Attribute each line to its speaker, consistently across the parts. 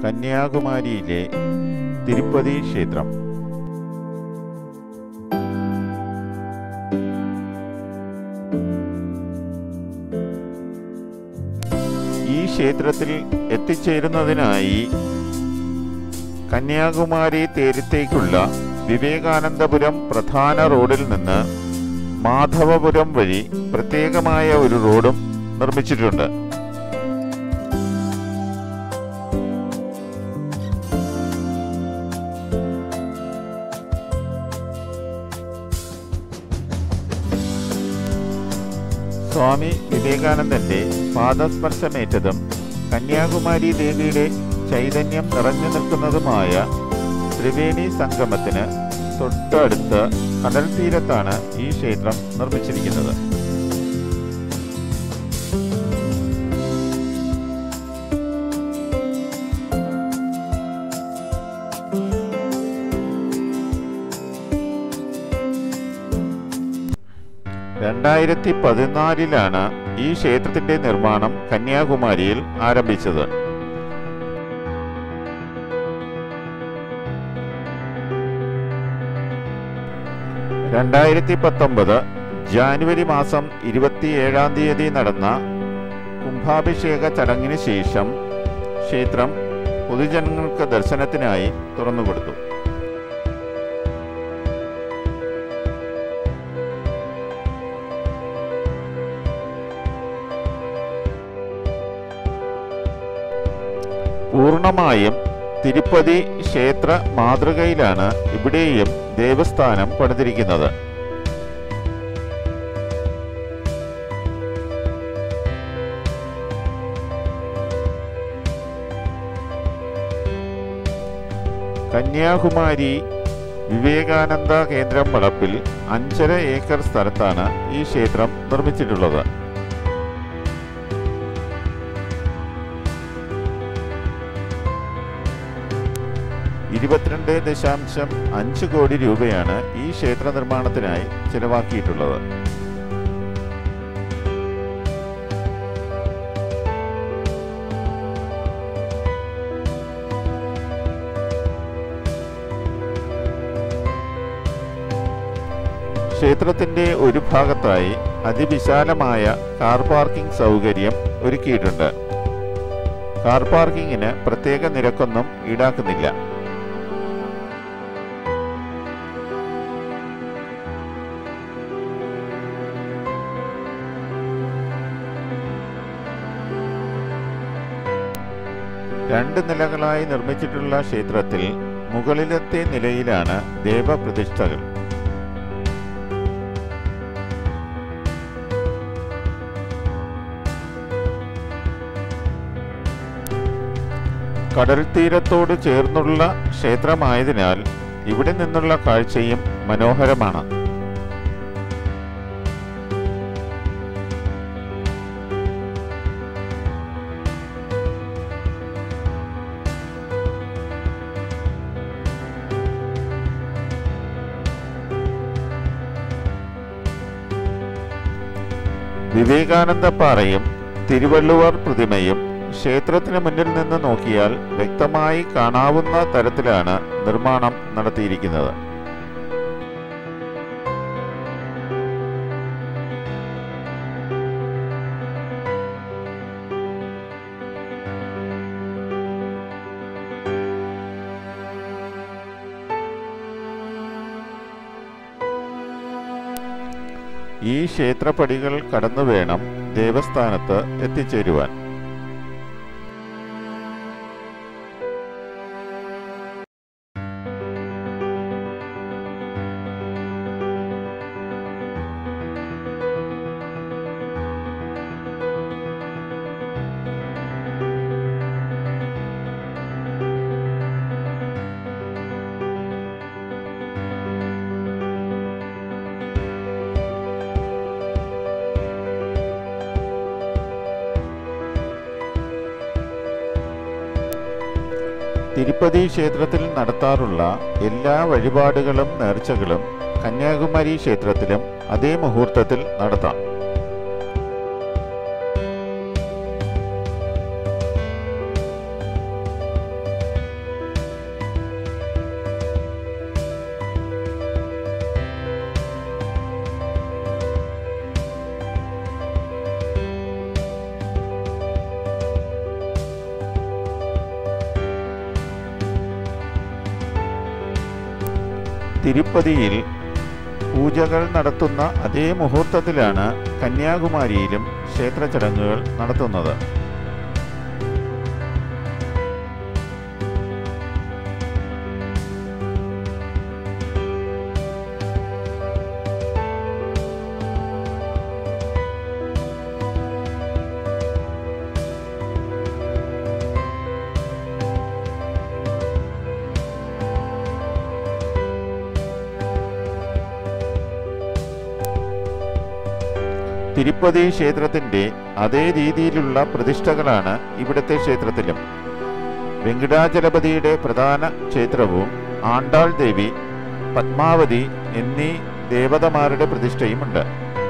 Speaker 1: കന്യാകുമാരിയിലെ തിരുപ്പതി ക്ഷേത്രം ഈ ക്ഷേത്രത്തിൽ എത്തിച്ചേരുന്നതിനായി കന്യാകുമാരി തീരത്തേക്കുള്ള വിവേകാനന്ദപുരം പ്രധാന റോഡിൽ നിന്ന് മാധവപുരം വഴി പ്രത്യേകമായ ഒരു റോഡും നിർമ്മിച്ചിട്ടുണ്ട് സ്വാമി വിവേകാനന്ദന്റെ പാദസ്പർശമേറ്റതും കന്യാകുമാരി ദേവിയുടെ ചൈതന്യം നിറഞ്ഞു നിൽക്കുന്നതുമായ ത്രിവേണി സംഗമത്തിന് തൊട്ടടുത്ത് കടൽ തീരത്താണ് ഈ ക്ഷേത്രം നിർമ്മിച്ചിരിക്കുന്നത് രണ്ടായിരത്തി പതിനാലിലാണ് ഈ ക്ഷേത്രത്തിന്റെ നിർമ്മാണം കന്യാകുമാരിയിൽ ആരംഭിച്ചത് രണ്ടായിരത്തി പത്തൊമ്പത് ജാനുവരി മാസം ഇരുപത്തിയേഴാം തീയതി നടന്ന കുംഭാഭിഷേക ചടങ്ങിന് ശേഷം ക്ഷേത്രം പൊതുജനങ്ങൾക്ക് ദർശനത്തിനായി തുറന്നുകൊടുത്തു പൂർണ്ണമായും തിരുപ്പതി ക്ഷേത്ര മാതൃകയിലാണ് ഇവിടെയും ദേവസ്ഥാനം പണിതിരിക്കുന്നത് കന്യാകുമാരി വിവേകാനന്ദ കേന്ദ്രം വളപ്പിൽ അഞ്ചര ഏക്കർ സ്ഥലത്താണ് ഈ ക്ഷേത്രം നിർമ്മിച്ചിട്ടുള്ളത് ഇരുപത്തിരണ്ട് ദശാംശം അഞ്ച് കോടി രൂപയാണ് ഈ ക്ഷേത്ര നിർമ്മാണത്തിനായി ചെലവാക്കിയിട്ടുള്ളത് ക്ഷേത്രത്തിന്റെ ഒരു ഭാഗത്തായി അതിവിശാലമായ കാർ പാർക്കിംഗ് സൗകര്യം ഒരുക്കിയിട്ടുണ്ട് കാർ പാർക്കിങ്ങിന് പ്രത്യേക നിരക്കൊന്നും ഈടാക്കുന്നില്ല രണ്ട് നിലകളായി നിർമ്മിച്ചിട്ടുള്ള ക്ഷേത്രത്തിൽ മുകളിലത്തെ നിലയിലാണ് ദേവപ്രതിഷ്ഠകൾ കടൽ തീരത്തോട് ചേർന്നുള്ള ക്ഷേത്രമായതിനാൽ ഇവിടെ നിന്നുള്ള കാഴ്ചയും മനോഹരമാണ് വിവേകാനന്ദ പാറയും തിരുവള്ളുവർ പ്രതിമയും ക്ഷേത്രത്തിന് മുന്നിൽ നിന്ന് നോക്കിയാൽ വ്യക്തമായി കാണാവുന്ന തരത്തിലാണ് നിർമ്മാണം നടത്തിയിരിക്കുന്നത് ഈ ക്ഷേത്രപ്പടികൾ കടന്നു വേണം ദേവസ്ഥാനത്ത് എത്തിച്ചേരുവാൻ തിരുപ്പതി ക്ഷേത്രത്തിൽ നടത്താറുള്ള എല്ലാ വഴിപാടുകളും നേർച്ചകളും കന്യാകുമാരി ക്ഷേത്രത്തിലും അതേ മുഹൂർത്തത്തിൽ നടത്താം തിരുപ്പതിയിൽ പൂജകൾ നടത്തുന്ന അതേ മുഹൂർത്തത്തിലാണ് കന്യാകുമാരിയിലും ക്ഷേത്ര ചടങ്ങുകൾ നടത്തുന്നത് തിരുപ്പതി ക്ഷേത്രത്തിന്റെ അതേ രീതിയിലുള്ള പ്രതിഷ്ഠകളാണ് ഇവിടുത്തെ ക്ഷേത്രത്തിലും വെങ്കടാചലപതിയുടെ പ്രധാന ക്ഷേത്രവും ആണ്ടാൾ ദേവി പത്മാവതി എന്നീ ദേവതമാരുടെ പ്രതിഷ്ഠയുമുണ്ട്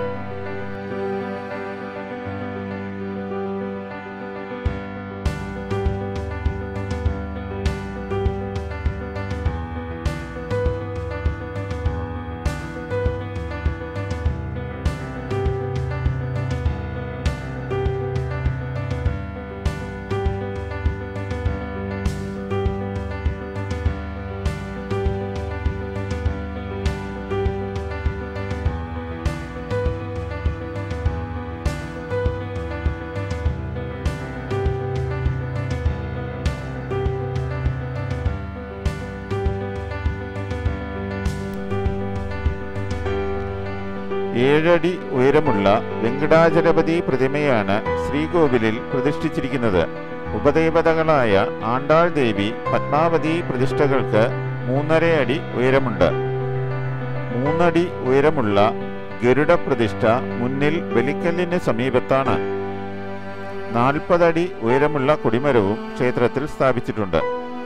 Speaker 1: ഏഴടി ഉയരമുള്ള വെങ്കടാചലപതി പ്രതിമയാണ് ശ്രീകോവിലിൽ പ്രതിഷ്ഠിച്ചിരിക്കുന്നത് ഉപദേവതകളായ ആണ്ടാൾ ദേവി പത്മാവതി പ്രതിഷ്ഠകൾക്ക് മൂന്നര അടി ഉയരമുണ്ട് മൂന്നടി ഉയരമുള്ള ഗരുഡ പ്രതിഷ്ഠ മുന്നിൽ ബലിക്കല്ലിന് സമീപത്താണ് നാൽപ്പതടി ഉയരമുള്ള കൊടിമരവും ക്ഷേത്രത്തിൽ സ്ഥാപിച്ചിട്ടുണ്ട്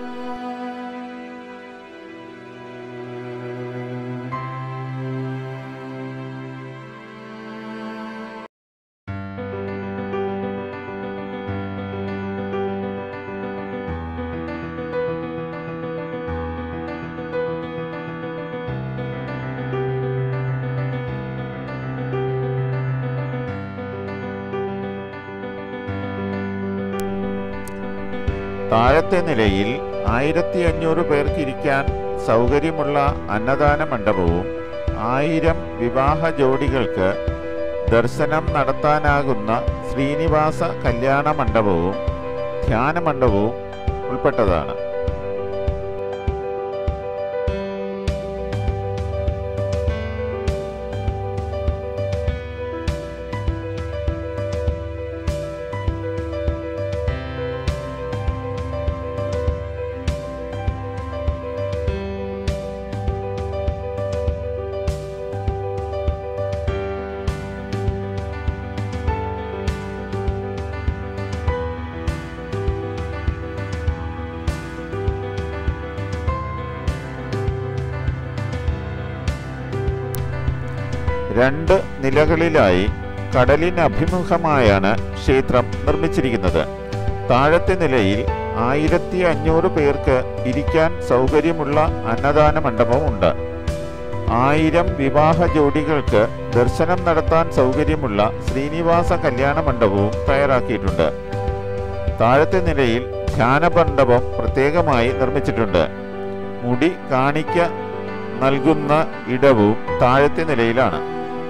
Speaker 1: താഴത്തെ നിലയിൽ ആയിരത്തി അഞ്ഞൂറ് പേർക്ക് ഇരിക്കാൻ സൗകര്യമുള്ള അന്നദാന മണ്ഡപവും ആയിരം വിവാഹ ജോഡികൾക്ക് ദർശനം നടത്താനാകുന്ന ശ്രീനിവാസ കല്യാണ മണ്ഡപവും ധ്യാന മണ്ഡപവും ഉൾപ്പെട്ടതാണ് രണ്ട് നിലകളിലായി കടലിനഭിമുഖമായാണ് ക്ഷേത്രം നിർമ്മിച്ചിരിക്കുന്നത് താഴത്തെ നിലയിൽ ആയിരത്തി അഞ്ഞൂറ് പേർക്ക് ഇരിക്കാൻ സൗകര്യമുള്ള അന്നദാന മണ്ഡപമുണ്ട് ആയിരം വിവാഹ ജോഡികൾക്ക് ദർശനം നടത്താൻ സൗകര്യമുള്ള ശ്രീനിവാസ കല്യാണ മണ്ഡപവും തയ്യാറാക്കിയിട്ടുണ്ട് താഴത്തെ നിലയിൽ ധ്യാന മണ്ഡപം പ്രത്യേകമായി നിർമ്മിച്ചിട്ടുണ്ട് മുടി കാണിക്ക നൽകുന്ന ഇടവും താഴത്തെ നിലയിലാണ്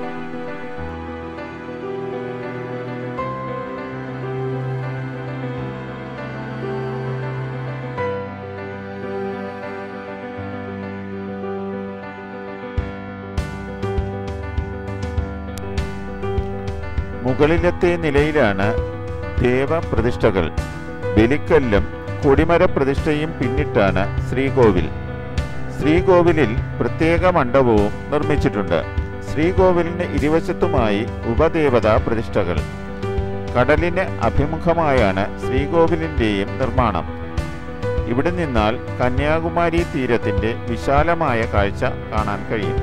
Speaker 1: മുകളിലത്തെ നിലയിലാണ് ദേവപ്രതിഷ്ഠകൾ ബലിക്കല്ലും കൊടിമര പ്രതിഷ്ഠയും പിന്നിട്ടാണ് ശ്രീകോവിൽ ശ്രീകോവിലിൽ പ്രത്യേക മണ്ഡപവും നിർമ്മിച്ചിട്ടുണ്ട് ശ്രീകോവിലിന് ഇരുവശത്തുമായി ഉപദേവതാ പ്രതിഷ്ഠകൾ കടലിന് അഭിമുഖമായാണ് ശ്രീകോവിലിൻ്റെയും നിർമ്മാണം ഇവിടെ നിന്നാൽ കന്യാകുമാരി തീരത്തിന്റെ വിശാലമായ കാഴ്ച കാണാൻ കഴിയും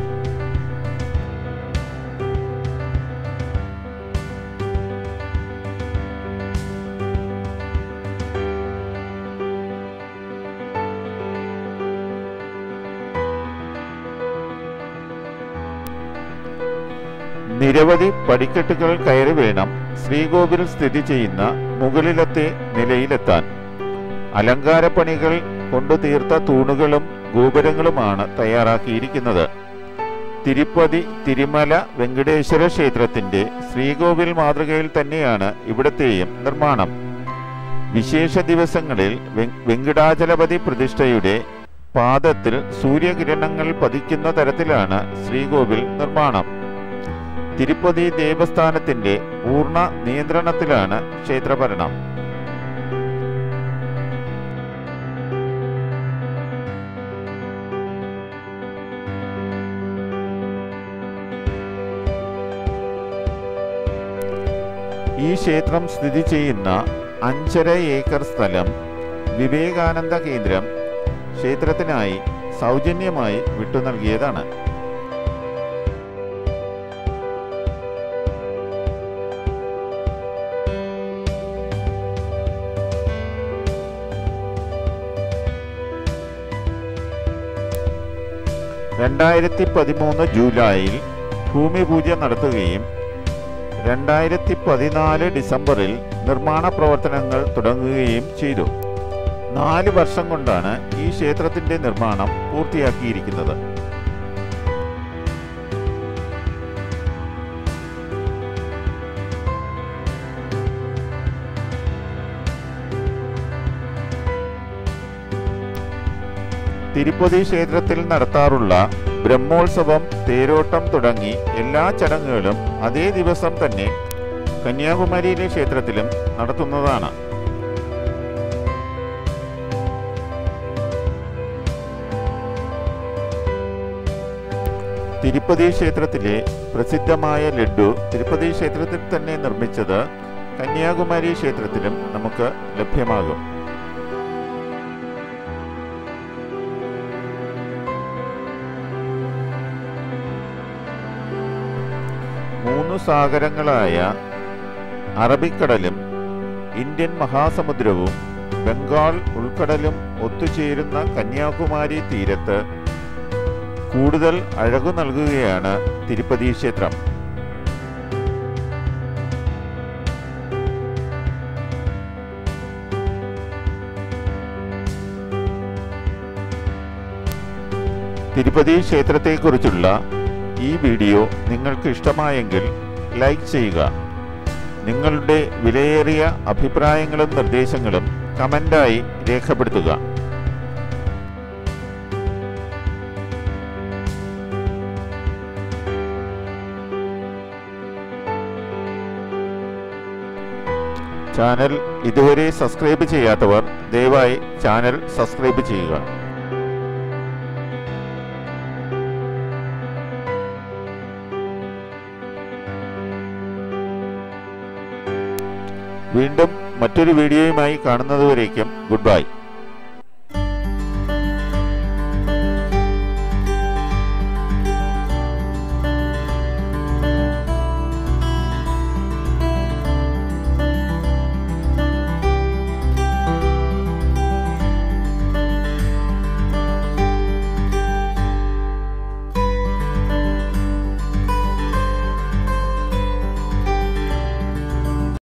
Speaker 1: നിരവധി പടിക്കെട്ടുകൾ കയറി വേണം ശ്രീകോവിൽ സ്ഥിതി ചെയ്യുന്ന മുകളിലത്തെ നിലയിലെത്താൻ അലങ്കാരപ്പണികൾ കൊണ്ടു തീർത്ത തൂണുകളും ഗോപുരങ്ങളുമാണ് തയ്യാറാക്കിയിരിക്കുന്നത് തിരുപ്പതി തിരുമല വെങ്കടേശ്വര ക്ഷേത്രത്തിന്റെ ശ്രീകോവിൽ മാതൃകയിൽ തന്നെയാണ് ഇവിടത്തെയും നിർമ്മാണം വിശേഷ ദിവസങ്ങളിൽ വെ- വെങ്കിടാചലപതി പ്രതിഷ്ഠയുടെ പാദത്തിൽ സൂര്യകിരണങ്ങൾ പതിക്കുന്ന തരത്തിലാണ് ശ്രീകോവിൽ നിർമ്മാണം തിരുപ്പതി ദേവസ്ഥാനത്തിന്റെ പൂർണ്ണ നിയന്ത്രണത്തിലാണ് ക്ഷേത്രഭരണം ഈ ക്ഷേത്രം സ്ഥിതി ചെയ്യുന്ന അഞ്ചര ഏക്കർ സ്ഥലം വിവേകാനന്ദ കേന്ദ്രം ക്ഷേത്രത്തിനായി സൗജന്യമായി വിട്ടു നൽകിയതാണ് രണ്ടായിരത്തി പതിമൂന്ന് ജൂലൈയിൽ ഭൂമി പൂജ നടത്തുകയും രണ്ടായിരത്തി പതിനാല് ഡിസംബറിൽ നിർമ്മാണ പ്രവർത്തനങ്ങൾ തുടങ്ങുകയും ചെയ്തു നാല് വർഷം കൊണ്ടാണ് ഈ ക്ഷേത്രത്തിന്റെ നിർമ്മാണം പൂർത്തിയാക്കിയിരിക്കുന്നത് തിരുപ്പതി ക്ഷേത്രത്തിൽ നടത്താറുള്ള ബ്രഹ്മോത്സവം തേരോട്ടം തുടങ്ങി എല്ലാ ചടങ്ങുകളും അതേ ദിവസം തന്നെ കന്യാകുമാരിയിലെ ക്ഷേത്രത്തിലും നടത്തുന്നതാണ് തിരുപ്പതി ക്ഷേത്രത്തിലെ പ്രസിദ്ധമായ ലഡു തിരുപ്പതി ക്ഷേത്രത്തിൽ തന്നെ നിർമ്മിച്ചത് കന്യാകുമാരി ക്ഷേത്രത്തിലും നമുക്ക് ലഭ്യമാകും മൂന്ന് സാഗരങ്ങളായ അറബിക്കടലും ഇന്ത്യൻ മഹാസമുദ്രവും ബംഗാൾ ഉൾക്കടലും ഒത്തുചേരുന്ന കന്യാകുമാരി തീരത്ത് കൂടുതൽ അഴകു നൽകുകയാണ് തിരുപ്പതി ക്ഷേത്രം തിരുപ്പതി ക്ഷേത്രത്തെക്കുറിച്ചുള്ള ഈ വീഡിയോ നിങ്ങൾക്ക് ഇഷ്ടമായെങ്കിൽ ലൈക്ക് ചെയ്യുക നിങ്ങളുടെ വിലയേറിയ അഭിപ്രായങ്ങളും നിർദ്ദേശങ്ങളും കമൻ്റായി രേഖപ്പെടുത്തുക ചാനൽ ഇതുവരെ സബ്സ്ക്രൈബ് ചെയ്യാത്തവർ ദയവായി ചാനൽ സബ്സ്ക്രൈബ് ചെയ്യുക വീണ്ടും മറ്റൊരു വീഡിയോയുമായി കാണുന്നതുവരേക്കും ഗുഡ് ബൈ